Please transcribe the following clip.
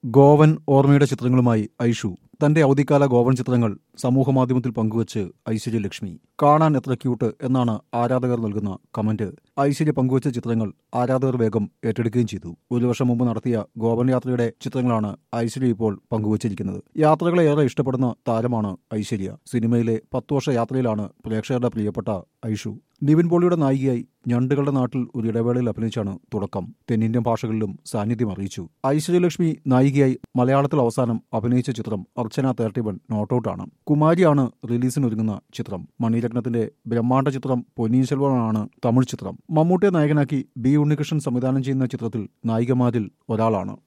ഗോവൻ ഓർമ്മയുടെ ചിത്രങ്ങളുമായി ഐഷു തന്റെ അവധിക്കാല ഗോവൻ ചിത്രങ്ങൾ സമൂഹമാധ്യമത്തിൽ പങ്കുവച്ച് ഐശ്വര്യ ലക്ഷ്മി കാണാൻ എത്ര ക്യൂട്ട് എന്നാണ് ആരാധകർ നൽകുന്ന കമന്റ് ഐശ്വര്യ പങ്കുവച്ച ചിത്രങ്ങൾ ആരാധകർ വേഗം ഏറ്റെടുക്കുകയും ചെയ്തു ഒരു വർഷം മുമ്പ് നടത്തിയ ഗോവൻ യാത്രയുടെ ചിത്രങ്ങളാണ് ഐശ്വര്യ ഇപ്പോൾ പങ്കുവച്ചിരിക്കുന്നത് യാത്രകളെ ഏറെ ഇഷ്ടപ്പെടുന്ന താരമാണ് ഐശ്വര്യ സിനിമയിലെ പത്തു വർഷ യാത്രയിലാണ് പ്രേക്ഷകരുടെ പ്രിയപ്പെട്ട ഐഷു നിവിൻ പോളിയുടെ നായികയായി ഞണ്ടുകളുടെ നാട്ടിൽ ഒരു ഇടവേളയിൽ അഭിനയിച്ചാണ് തുടക്കം തെന്നിന്ത്യൻ ഭാഷകളിലും സാന്നിധ്യം അറിയിച്ചു ഐശ്വര്യലക്ഷ്മി നായികയായി മലയാളത്തിൽ അവസാനം അഭിനയിച്ച ചിത്രം അർച്ചന തേർട്ടി വൺ നോട്ടൌട്ടാണ് കുമാരിയാണ് റിലീസിനൊരുങ്ങുന്ന ചിത്രം മണിരത്നത്തിന്റെ ബ്രഹ്മാണ്ഡ ചിത്രം പൊന്നിയിൻ സെൽവനാണ് തമിഴ് ചിത്രം മമ്മൂട്ടിയെ നായകനാക്കി ബി ഉണ്ണികൃഷ്ണൻ സംവിധാനം ചെയ്യുന്ന ചിത്രത്തിൽ നായികമാരിൽ ഒരാളാണ്